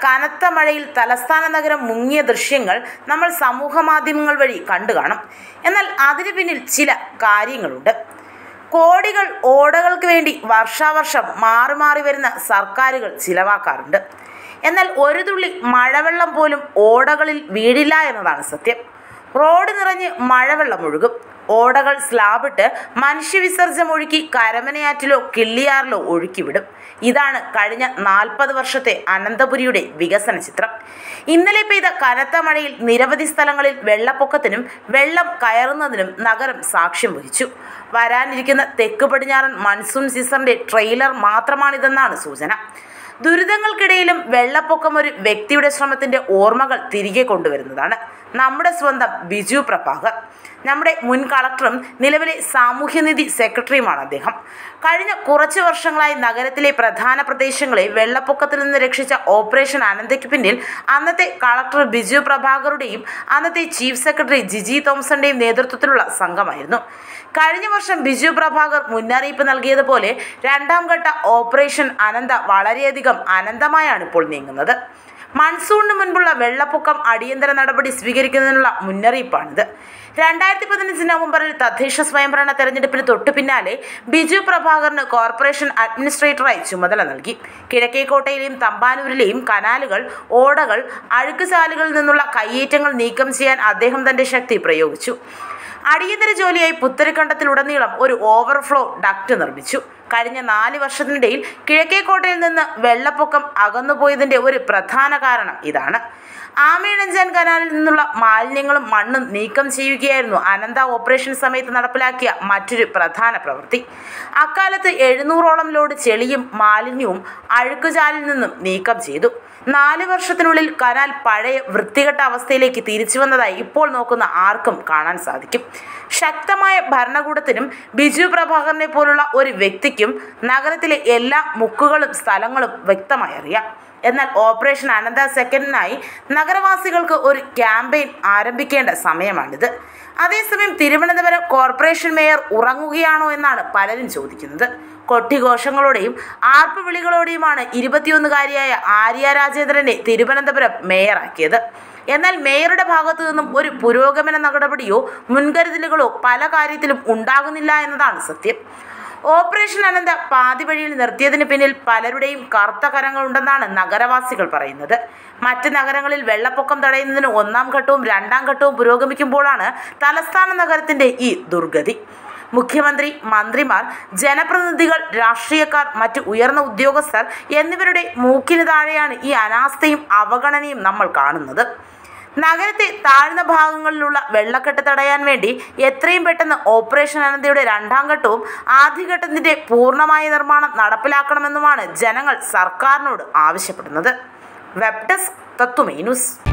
കനത്ത മഴയിൽ തലസ്ഥാന നഗരം മുങ്ങിയ ദൃശ്യങ്ങൾ നമ്മൾ സമൂഹ മാധ്യമങ്ങൾ വഴി കണ്ടു കാണും എന്നാൽ അതിനു പിന്നിൽ ചില കാര്യങ്ങളുണ്ട് കോടികൾ ഓടകൾക്ക് വേണ്ടി വർഷാവർഷം മാറി മാറി വരുന്ന സർക്കാരുകൾ ചിലവാക്കാറുണ്ട് എന്നാൽ ഒരു തുള്ളി മഴവെള്ളം പോലും ഓടകളിൽ വീഴില്ല എന്നതാണ് സത്യം റോഡ് നിറഞ്ഞ് മഴവെള്ളം ഒഴുകും ഓടകൾ സ്ലാബിട്ട് മനുഷ്യവിസർജ്യം ഒഴുക്കി കരമനയാറ്റിലോ കിള്ളിയാറിലോ ഒഴുക്കിവിടും ഇതാണ് കഴിഞ്ഞ നാൽപ്പത് വർഷത്തെ അനന്തപുരിയുടെ വികസന ചിത്രം ഇന്നലെ പെയ്ത കനത്ത മഴയിൽ നിരവധി സ്ഥലങ്ങളിൽ വെള്ളപ്പൊക്കത്തിനും വെള്ളം കയറുന്നതിനും നഗരം സാക്ഷ്യം വഹിച്ചു വരാനിരിക്കുന്ന തെക്ക് പടിഞ്ഞാറൻ മൺസൂൺ സീസണിന്റെ ട്രെയിലർ മാത്രമാണിതെന്നാണ് സൂചന ദുരിതങ്ങൾക്കിടയിലും വെള്ളപ്പൊക്കം ഒരു വ്യക്തിയുടെ ശ്രമത്തിന്റെ ഓർമ്മകൾ തിരികെ കൊണ്ടുവരുന്നതാണ് നമ്മുടെ സ്വന്തം ബിജു പ്രഭാകർ നമ്മുടെ മുൻ കളക്ടറും നിലവിലെ സാമൂഹ്യനിധി സെക്രട്ടറിയുമാണ് അദ്ദേഹം കഴിഞ്ഞ കുറച്ച് വർഷങ്ങളായി നഗരത്തിലെ പ്രധാന പ്രദേശങ്ങളെ വെള്ളപ്പൊക്കത്തിൽ നിന്ന് രക്ഷിച്ച ഓപ്പറേഷൻ അനന്തയ്ക്ക് പിന്നിൽ അന്നത്തെ കളക്ടർ ബിജു പ്രഭാകറുടെയും അന്നത്തെ ചീഫ് സെക്രട്ടറി ജിജി തോംസന്റെയും നേതൃത്വത്തിലുള്ള സംഘമായിരുന്നു കഴിഞ്ഞ വർഷം ബിജു പ്രഭാകർ മുന്നറിയിപ്പ് നൽകിയതുപോലെ രണ്ടാം ഘട്ട ഓപ്പറേഷൻ അനന്ത വളരെയധികം അനന്തമായാണ് ഇപ്പോൾ നീങ്ങുന്നത് മൺസൂണിന് മുൻപുള്ള വെള്ളപ്പൊക്കം അടിയന്തര നടപടി സ്വീകരിക്കുന്നതിനുള്ള മുന്നറിയിപ്പാണിത് രണ്ടായിരത്തി പതിനഞ്ച് നവംബറിൽ തദ്ദേശ സ്വയംഭരണ തെരഞ്ഞെടുപ്പിന് തൊട്ടു പിന്നാലെ ബിജു പ്രഭാകറിന് കോർപ്പറേഷൻ അഡ്മിനിസ്ട്രേറ്ററായി ചുമതല നൽകി കിഴക്കേക്കോട്ടയിലെയും തമ്പാനൂരിലെയും കനാലുകൾ ഓടകൾ അഴുക്കുചാലുകളിൽ നിന്നുള്ള കയ്യേറ്റങ്ങൾ നീക്കം ചെയ്യാൻ അദ്ദേഹം തന്റെ ശക്തി പ്രയോഗിച്ചു അടിയന്തര ജോലിയായി പുത്തരിക്കണ്ടത്തിലുടനീളം ഒരു ഓവർഫ്ലോ ഡക്റ്റ് നിർമ്മിച്ചു കഴിഞ്ഞ നാല് വർഷത്തിനിടയിൽ കിഴക്കേക്കോട്ടയിൽ നിന്ന് വെള്ളപ്പൊക്കം അകന്നുപോയതിൻ്റെ ഒരു പ്രധാന കാരണം ഇതാണ് ആമയിഴഞ്ചാൻ കനാലിൽ നിന്നുള്ള മാലിന്യങ്ങളും മണ്ണും നീക്കം ചെയ്യുകയായിരുന്നു അനന്ത ഓപ്പറേഷൻ സമയത്ത് നടപ്പിലാക്കിയ മറ്റൊരു പ്രധാന പ്രവൃത്തി അക്കാലത്ത് എഴുന്നൂറോളം ലോഡ് ചെളിയും മാലിന്യവും അഴുക്കുചാലിൽ നിന്നും നീക്കം ചെയ്തു നാല് വർഷത്തിനുള്ളിൽ കനാൽ പഴയ വൃത്തികെട്ട അവസ്ഥയിലേക്ക് തിരിച്ചു വന്നതായി ഇപ്പോൾ നോക്കുന്ന ആർക്കും കാണാൻ സാധിക്കും ശക്തമായ ഭരണകൂടത്തിനും ബിജു പ്രഭാകറിനെ പോലുള്ള ഒരു വ്യക്തിക്കും നഗരത്തിലെ എല്ലാ മുക്കുകളും സ്ഥലങ്ങളും വ്യക്തമായി അറിയാം എന്നാൽ ഓപ്പറേഷൻ അനന്ത സെക്കൻഡിനായി നഗരവാസികൾക്ക് ഒരു ക്യാമ്പയിൻ ആരംഭിക്കേണ്ട സമയമാണിത് അതേസമയം തിരുവനന്തപുരം കോർപ്പറേഷൻ മേയർ ഉറങ്ങുകയാണോ എന്നാണ് പലരും ചോദിക്കുന്നത് കൊട്ടിഘോഷങ്ങളോടെയും ആർപ്പുവിളികളോടെയുമാണ് ഇരുപത്തിയൊന്നുകാരിയായ ആര്യ രാജേന്ദ്രനെ തിരുവനന്തപുരം മേയറാക്കിയത് എന്നാൽ മേയറുടെ ഭാഗത്തു നിന്നും ഒരു പുരോഗമന നടപടിയോ മുൻകരുതലുകളോ പല കാര്യത്തിലും ഉണ്ടാകുന്നില്ല എന്നതാണ് സത്യം ഓപ്പറേഷൻ അനന്ത പാതി വഴിയിൽ നിർത്തിയതിന് പിന്നിൽ പലരുടെയും കറുത്ത കരങ്ങളുണ്ടെന്നാണ് നഗരവാസികൾ പറയുന്നത് മറ്റ് നഗരങ്ങളിൽ വെള്ളപ്പൊക്കം തടയുന്നതിന് ഒന്നാം ഘട്ടവും രണ്ടാം ഘട്ടവും പുരോഗമിക്കുമ്പോഴാണ് തലസ്ഥാന നഗരത്തിന്റെ ഈ ദുർഗതി മുഖ്യമന്ത്രി മന്ത്രിമാർ ജനപ്രതിനിധികൾ രാഷ്ട്രീയക്കാർ മറ്റ് ഉയർന്ന ഉദ്യോഗസ്ഥർ എന്നിവരുടെ മൂക്കിന് താഴെയാണ് ഈ അനാസ്ഥയും അവഗണനയും നമ്മൾ കാണുന്നത് നഗരത്തെ താഴ്ന്ന ഭാഗങ്ങളിലുള്ള വെള്ളക്കെട്ട് തടയാൻ വേണ്ടി എത്രയും പെട്ടെന്ന് ഓപ്പറേഷൻ അനന്തയുടെ രണ്ടാം ഘട്ടവും ആദ്യഘട്ടത്തിന്റെ പൂർണ്ണമായ നിർമ്മാണം നടപ്പിലാക്കണമെന്നുമാണ് ജനങ്ങൾ സർക്കാരിനോട് ആവശ്യപ്പെടുന്നത് വെബ് ഡെസ്ക് തത്വമേ ന്യൂസ്